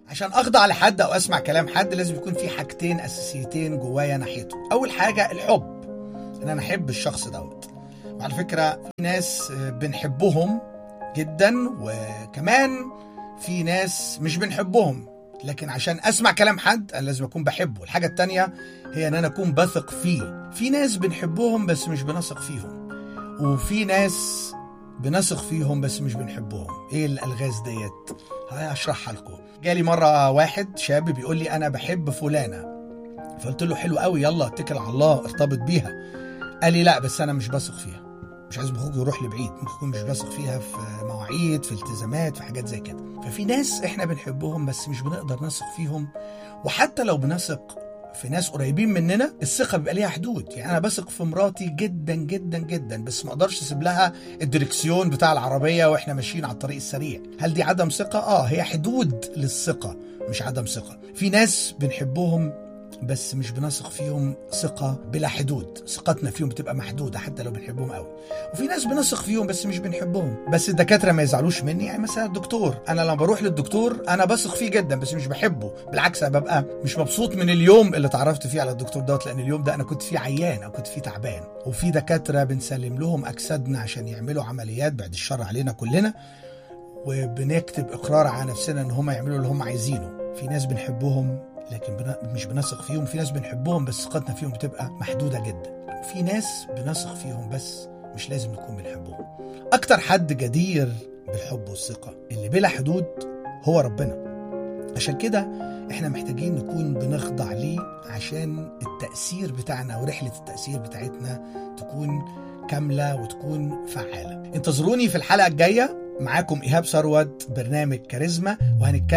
عشان اخضع لحد او اسمع كلام حد لازم يكون في حاجتين اساسيتين جوايا ناحيته اول حاجه الحب ان انا احب الشخص دوت وعلى فكره في ناس بنحبهم جدا وكمان في ناس مش بنحبهم لكن عشان اسمع كلام حد انا لازم اكون بحبه الحاجه التانية هي ان انا اكون بثق فيه في ناس بنحبهم بس مش بنثق فيهم وفي ناس بنثق فيهم بس مش بنحبهم ايه الالغاز ديت هشرحها لكم جالي مره واحد شاب بيقول لي انا بحب فلانه فقلت له حلو قوي يلا اتكل على الله ارتبط بيها قال لي لا بس انا مش بثق فيها مش عايز اخوك يروح لبعيد ممكن يكون مش بثق فيها في مواعيد في التزامات في حاجات زي كده ففي ناس احنا بنحبهم بس مش بنقدر نثق فيهم وحتى لو بنثق في ناس قريبين مننا الثقه بيبقى ليها حدود يعني انا بثق في مراتي جدا جدا جدا بس ما اقدرش اسيب لها الدركسيون بتاع العربيه واحنا ماشيين على الطريق السريع هل دي عدم ثقه اه هي حدود للثقه مش عدم ثقه في ناس بنحبهم بس مش بنثق فيهم ثقة بلا حدود ثقتنا فيهم بتبقى محدودة حتى لو بنحبهم قوي وفي ناس بنثق فيهم بس مش بنحبهم بس الدكاترة ما يزعلوش مني يعني مثلا الدكتور أنا لما بروح للدكتور أنا بثق فيه جدا بس مش بحبه بالعكس أنا ببقى مش مبسوط من اليوم اللي اتعرفت فيه على الدكتور دوت لأن اليوم ده أنا كنت فيه عيان أو كنت فيه تعبان وفي دكاترة بنسلم لهم أجسادنا عشان يعملوا عمليات بعد الشر علينا كلنا وبنكتب إقرار على نفسنا إن هم يعملوا اللي هم عايزينه في ناس بنحبهم لكن بنا مش بنثق فيهم في ناس بنحبهم بس ثقتنا فيهم بتبقى محدودة جدا في ناس بنثق فيهم بس مش لازم نكون بنحبهم أكتر حد جدير بالحب والثقة اللي بلا حدود هو ربنا عشان كده احنا محتاجين نكون بنخضع ليه عشان التأثير بتاعنا ورحلة التأثير بتاعتنا تكون كاملة وتكون فعالة انتظروني في الحلقة الجاية معاكم إيهاب ثروت برنامج كاريزما وهنتكلم